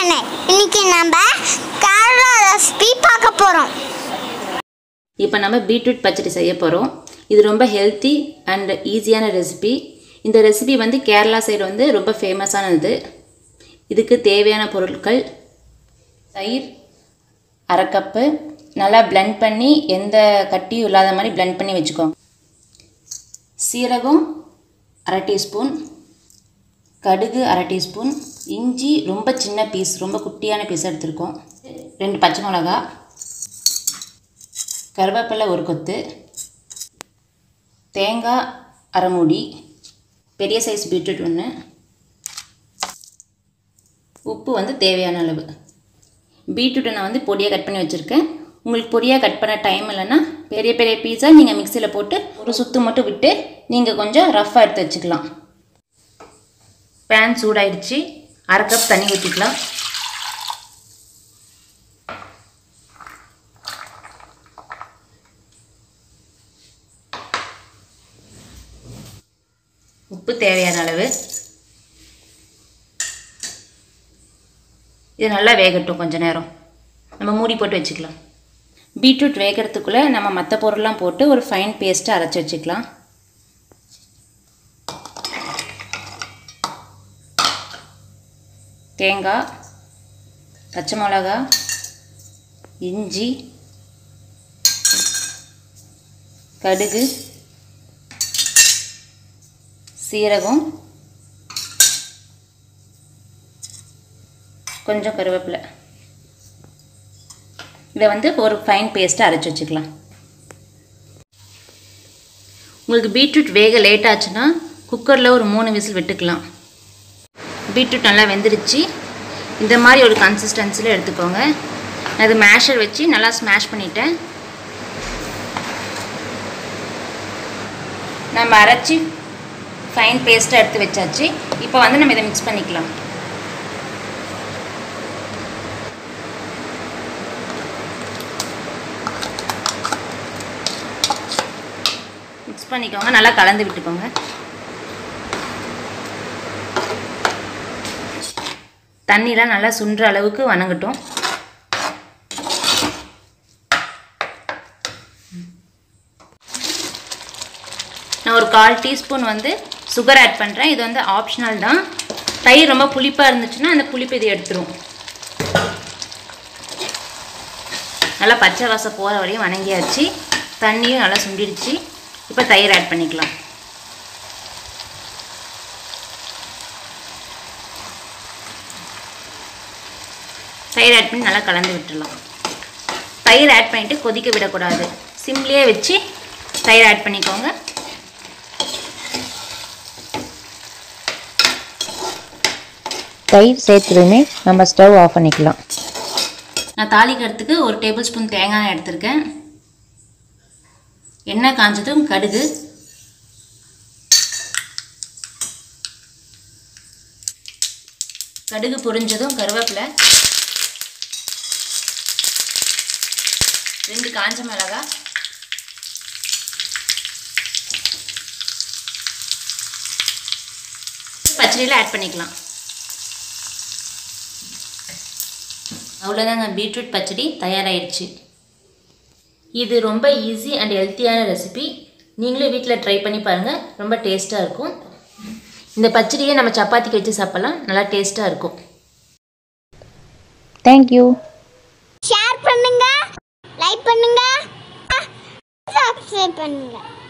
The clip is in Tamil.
சேனல் இன்னைக்கு நம்ம கேரளா ரெசிபி பார்க்க போகிறோம் இப்போ நம்ம பீட்ரூட் பச்சடி செய்ய போகிறோம் இது ரொம்ப ஹெல்த்தி அண்ட் ஈஸியான ரெசிபி இந்த ரெசிபி வந்து கேரளா சைடு வந்து ரொம்ப ஃபேமஸானது இதுக்கு தேவையான பொருட்கள் தயிர் அரை கப்பு நல்லா blend பண்ணி எந்த கட்டியும் இல்லாத மாதிரி blend பண்ணி வச்சுக்கோங்க சீரகம் அரை டீஸ்பூன் கடுகு அரை டீஸ்பூன் இஞ்சி ரொம்ப சின்ன பீஸ் ரொம்ப குட்டியான பீஸ் எடுத்திருக்கோம் ரெண்டு பச்சை மிளகா கருவேப்பிலை ஒரு கொத்து தேங்காய் அரை மூடி பெரிய சைஸ் பீட்ரூட் ஒன்று உப்பு வந்து தேவையான அளவு பீட்ரூட்டை நான் வந்து பொடியாக கட் பண்ணி வச்சுருக்கேன் உங்களுக்கு பொடியாக கட் பண்ண டைம் இல்லைன்னா பெரிய பெரிய பீஸா நீங்கள் மிக்சியில் போட்டு ஒரு சுத்து மட்டும் விட்டு நீங்கள் கொஞ்சம் ரஃப்பாக எடுத்து வச்சுக்கலாம் பேன் சூடாயிடுச்சு அரை கப் தண்ணி ஊற்றிக்கலாம் உப்பு தேவையான அளவு இது நல்லா வேகட்டும் கொஞ்ச நேரம் நம்ம மூடி போட்டு வச்சுக்கலாம் பீட்ரூட் வேகிறதுக்குள்ளே நம்ம மற்ற பொருள்லாம் போட்டு ஒரு ஃபைன் பேஸ்ட்டை அரைச்சி வச்சுக்கலாம் தேங்காய் பச்சை மிளகா இஞ்சி கடுகு சீரகம் கொஞ்சம் கருவேப்பிலை இதை வந்து ஒரு ஃபைன் பேஸ்ட்டை அரைச்சி வச்சுக்கலாம் உங்களுக்கு பீட்ரூட் வேக லேட் ஆச்சுன்னா குக்கரில் ஒரு மூணு விசில் விட்டுக்கலாம் பீட்ரூட் நல்லா வெந்துருச்சு இந்த மாதிரி ஒரு கன்சிஸ்டன்சியில் எடுத்துக்கோங்க நான் இது மேஷர் வச்சு நல்லா ஸ்மாஷ் பண்ணிட்டேன் நம்ம அரைச்சி ஃபைன் பேஸ்ட்டாக எடுத்து வச்சாச்சு இப்போ வந்து நம்ம இதை மிக்ஸ் பண்ணிக்கலாம் மிக்ஸ் பண்ணிக்கோங்க நல்லா கலந்து விட்டுக்கோங்க தண்ணிலாம் நல்லா சுண்டுற அளவுக்கு வணங்கட்டும் நான் ஒரு கால் டீஸ்பூன் வந்து சுகர் ஆட் பண்ணுறேன் இது வந்து ஆப்ஷனல் தான் தயிர் ரொம்ப புளிப்பாக இருந்துச்சுன்னா அந்த புளிப்பு இது எடுத்துரும் நல்லா பச்சை வாசம் போகிற வரையும் வணங்கியாச்சு தண்ணியும் நல்லா சுண்டிடுச்சு இப்போ தயிர் ஆட் பண்ணிக்கலாம் தயிர் ஆட் பண்ணி நல்லா கலந்து விட்டுடலாம் தயிர் ஆட் பண்ணிவிட்டு கொதிக்க விடக்கூடாது சிம்லேயே வச்சு தயிர் ஆட் பண்ணிக்கோங்க தயிர் சேர்த்ததுமே நம்ம ஸ்டவ் ஆஃப் பண்ணிக்கலாம் நான் தாளிக்கிறதுக்கு ஒரு டேபிள் ஸ்பூன் தேங்காய் எடுத்திருக்கேன் எண்ணெய் காஞ்சதும் கடுகு கடுகு பொரிஞ்சதும் கருவேப்பிலை ரெண்டு காஞ்ச மிளகாய் பச்சடியில் ஆட் பண்ணிக்கலாம் அவ்வளோதாங்க பீட்ரூட் பச்சடி தயாராகிடுச்சு இது ரொம்ப ஈஸி அண்ட் ஹெல்த்தியான ரெசிபி நீங்களும் வீட்டில் ட்ரை பண்ணி பாருங்கள் ரொம்ப டேஸ்ட்டாக இருக்கும் இந்த பச்சடியை நம்ம சப்பாத்திக்கு வச்சு சாப்பிட்லாம் நல்லா டேஸ்ட்டாக இருக்கும் தேங்க்யூ ஷேர் பண்ணுங்க லைக் பண்ணுங்க சப்ஸ்கிரைப் பண்ணுங்க